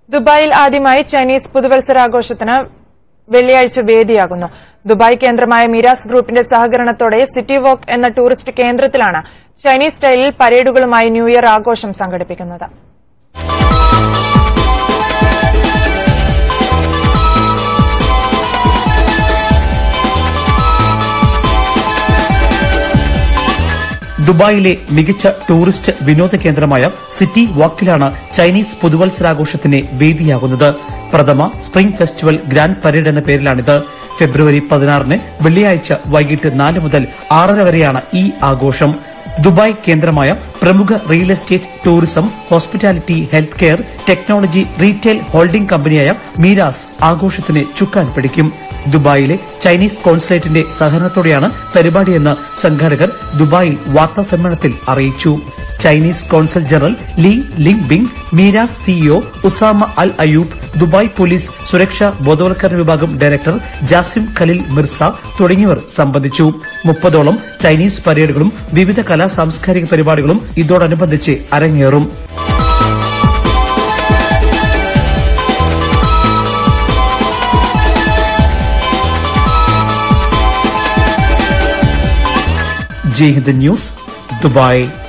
ദുബായിൽ ആദ്യമായി ചൈനീസ് പുതുവത്സരാഘോഷത്തിന് വെള്ളിയാഴ്ച വേദിയാകുന്നു ദുബായ് കേന്ദ്രമായ മിരാസ് ഗ്രൂപ്പിന്റെ സഹകരണത്തോടെ സിറ്റി വോക്ക് എന്ന ടൂറിസ്റ്റ് കേന്ദ്രത്തിലാണ് ചൈനീസ് സ്റ്റൈലിൽ പരേഡുകളുമായി ന്യൂ ഇയർ ആഘോഷം സംഘടിപ്പിക്കുന്നത് ദുബായിലെ മികച്ച ടൂറിസ്റ്റ് വിനോദ കേന്ദ്രമായ സിറ്റി വാക്കിലാണ് ചൈനീസ് പുതുവത്സരാഘോഷത്തിന് വേദിയാകുന്നത് പ്രഥമ സ്പ്രിംഗ് ഫെസ്റ്റിവൽ ഗ്രാൻഡ് പരേഡ് എന്ന പേരിലാണിത് ഫെബ്രുവരി പതിനാറിന് വെള്ളിയാഴ്ച വൈകിട്ട് നാല് മുതൽ ആറര വരെയാണ് ഈ ആഘോഷം ദുബായ് കേന്ദ്രമായ പ്രമുഖ real estate tourism hospitality health care technology retail holding കമ്പനിയായ മീരാസ് ആഘോഷത്തിന് ചുക്കാൻ പിടിക്കും ദുബായിലെ ചൈനീസ് കോൺസുലേറ്റിന്റെ സഹകരണത്തോടെയാണ് പരിപാടിയെന്ന് സംഘാടകർ ദുബായിൽ വാർത്താ സമ്മേളനത്തിൽ അറിയിച്ചു Chinese consul general Li Ling Bing Meraas CEO Osama Al Ayoub Dubai police സുരക്ഷാ ബോധവൽക്കരണ വിഭാഗം ഡയറക്ടർ ജാസിം ഖലിൽ മിർസ തുടങ്ങിയവർ സംബന്ധിച്ചു മുപ്പതോളം ചൈനീസ് പരേഡുകളും വിവിധ കലാ സാംസ്കാരിക പരിപാടികളും ഇതോടനുബന്ധിച്ച് അരങ്ങേറും ജയ്ഹിന്ദ് ന്യൂസ് ദുബായ്